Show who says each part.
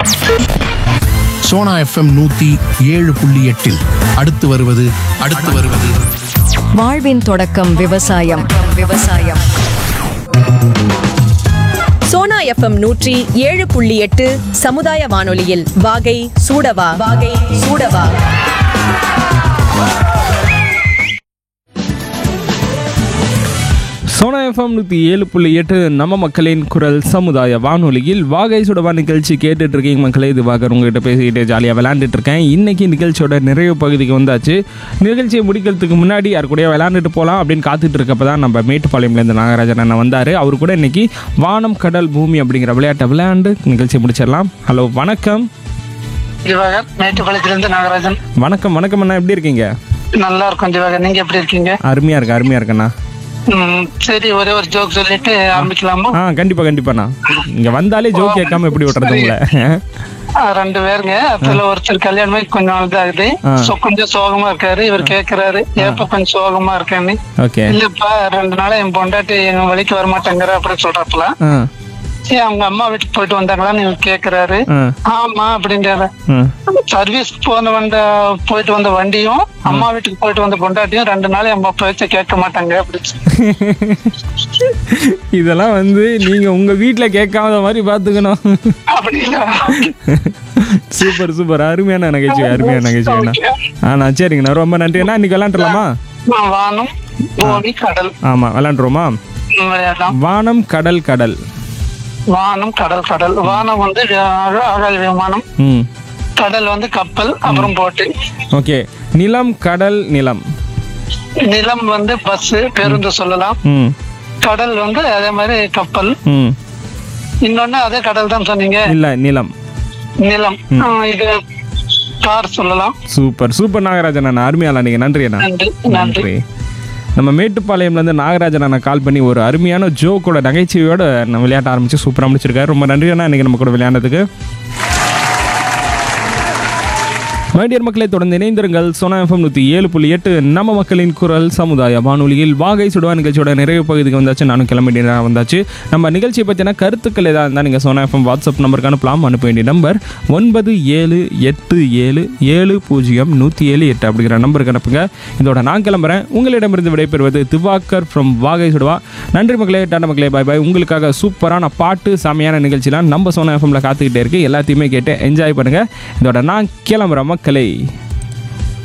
Speaker 1: Sona FM நூத்தி ஏழு புள்ளி எட்டில் அடுத்து வருவது அடுத்து வருவது
Speaker 2: வாழ்வின் தொடக்கம் விவசாயம் விவசாயம்
Speaker 3: சோனா எஃப்எம் நூற்றி ஏழு புள்ளி எட்டு சமுதாய வானொலியில் வாகை சூடவா வாகை சூடவா
Speaker 4: சோனா எஃப்எம் நூற்றி ஏழு புள்ளி எட்டு நம்ம மக்களின் குரல் சமுதாய வானொலியில் வாகை சுடவா நிகழ்ச்சி கேட்டுட்டு இருக்கீங்க மக்களே இது வாகர் உங்ககிட்ட பேசிக்கிட்டு ஜாலியாக விளையாண்டுட்டு இருக்கேன் இன்னைக்கு நிகழ்ச்சியோட நிறைவு பகுதிக்கு வந்தாச்சு நிகழ்ச்சியை முடிக்கிறதுக்கு முன்னாடி யார் கூடயா விளையாண்டுட்டு போகலாம் அப்படின்னு காத்துட்டு இருக்கப்ப தான் நம்ம மேட்டுப்பாளையம்லேருந்து நாகராஜன் அண்ணன் வந்தார் அவர் கூட இன்னைக்கு வானம் கடல் பூமி அப்படிங்கிற விளையாட்டை விளையாண்டு நிகழ்ச்சியை முடிச்சிடலாம் ஹலோ வணக்கம்
Speaker 5: திவாகர் மேட்டுப்பாளையத்திலிருந்து நாகராஜன்
Speaker 4: வணக்கம் வணக்கம் அண்ணா எப்படி இருக்கீங்க
Speaker 5: நல்லா இருக்கும் திவாகர் நீங்க எப்படி இருக்கீங்க
Speaker 4: அருமையாக இருக்கு அருமையாக இருக்கண்ணா
Speaker 5: ம், சரி ஒரே ஒரு ஜோக் சொல்லிட்டு ஆரம்பிக்கலாமா
Speaker 4: ஆ கண்டிப்பாக கண்டிப்பாண்ணா இங்கே வந்தாலே ஜோக் கேட்காம எப்படி விட்டுறது உங்களை
Speaker 5: ஆ, ரெண்டு பேருங்க அதுல ஒருத்தர் கல்யாணம் ஆகி கொஞ்ச நாள் தான் ஆகுது
Speaker 4: ஆ.
Speaker 5: So, கொஞ்சம் சோகமா இருக்காரு இவர் கேக்குறாரு ஏப்ப கொஞ்சம் சோகமா இருக்கேன்னு
Speaker 4: ஓகே
Speaker 5: இல்லப்பா ரெண்டு நாளா என் பொண்டாட்டி எங்க வழிக்கு வர மாட்டேங்கிற அப்படின்னு சொல்றப்பல
Speaker 4: ஆ
Speaker 5: சரி அவங்க அம்மா வீட்டுக்கு போயிட்டு வந்தாங்களான்னு இவர் கேக்குறாரு
Speaker 4: ஆ
Speaker 5: ஆமா அப்படின்றாரு
Speaker 4: ஆ
Speaker 5: சர்வீஸ் போன வந்த போயிட்டு வந்த வண்டியும் அம்மா வீட்டுக்கு போயிட்டு வந்த பொண்டாட்டியும் ரெண்டு நாள் என் பேச்ச கேட்க மாட்டாங்க அப்படின்னு சொல்லி.
Speaker 4: இதெல்லாம் வந்து நீங்க உங்க வீட்ல கேட்காத மாதிரி பாத்துக்கணும்
Speaker 5: அப்படிங்களா
Speaker 4: சூப்பர் சூப்பர் அருமையான நகைச்சுவை அருமையான நகைச்சுவைண்ணா ஆண்ணா சரிங்கண்ணா ரொம்ப நன்றிண்ணா இன்னைக்கு விளாண்டுலாமா
Speaker 5: நான் வானம் பூமி கடல்
Speaker 4: ஆமா விளாண்டுருவோமா
Speaker 5: ம், விளையாடலாம்
Speaker 4: வானம் கடல் கடல்
Speaker 5: வானம் கடல் கடல் வானம் வந்து ஆக- ஆகாய விமானம்
Speaker 4: ம்
Speaker 5: கடல் வந்து கப்பல் அப்புறம் போட்டு
Speaker 4: ஓகே நிலம் கடல் நிலம்
Speaker 5: நிலம் வந்து பஸ் பேருந்து சொல்லலாம்
Speaker 4: ம்
Speaker 5: கடல் வந்து அதே மாதிரி கப்பல்
Speaker 4: ம்
Speaker 5: இன்னொன்னு அதே கடல் தான் சொன்னீங்க
Speaker 4: இல்ல நிலம்
Speaker 5: நிலம் ஆ, இது கார் சொல்லலாம்
Speaker 4: சூப்பர் சூப்பர் நாகராஜன் அண்ணா அருமையால நீங்க நன்றி அண்ணா
Speaker 5: நன்றி நன்றி
Speaker 4: நன்றி நம்ம மேட்டுப்பாளையம்லேருந்து நாகராஜன் அண்ணா கால் பண்ணி ஒரு அருமையான ஜோக்கோட நகைச்சுவையோட நம்ம விளையாட்ட ஆரம்பிச்சு சூப்பராக முடிச்சிருக்காரு ரொம்ப நன்றி அண்ணா இன்னைக்கு நம்ம கூட விளையாண்டதுக்கு மைடியர் மக்களை தொடர்ந்து இணைந்திருங்கள் சோனா எஃப்எம் நூற்றி ஏழு புள்ளி எட்டு நம்ம மக்களின் குரல் சமுதாய வானொலியில் வாகை சுடுவா நிகழ்ச்சியோட நிறைவு பகுதிக்கு வந்தாச்சு நானும் கிளம்பிட்டு வந்தாச்சு நம்ம நிகழ்ச்சியை பற்றின கருத்துக்கள் ஏதாவது இருந்தால் நீங்கள் சோனா எஃப்எம் வாட்ஸ்அப் நம்பருக்கு அனுப்பலாம் அனுப்ப வேண்டிய நம்பர் ஒன்பது ஏழு எட்டு ஏழு ஏழு பூஜ்ஜியம் நூற்றி ஏழு எட்டு அப்படிங்கிற நம்பருக்கு அனுப்புங்க இதோட நான் கிளம்புறேன் உங்களிடமிருந்து விடைபெறுவது திவாகர் ஃப்ரம் வாகை சுடுவா நன்றி மக்களே டாடா மக்களே பாய் பாய் உங்களுக்காக சூப்பரான பாட்டு செமையான நிகழ்ச்சிலாம் நம்ம சோனா எஃப்எம்ல காத்துக்கிட்டே இருக்கு எல்லாத்தையுமே கேட்டு என்ஜாய் பண்ணுங்க இதோட நான் கிளம்புறேன் மக்களே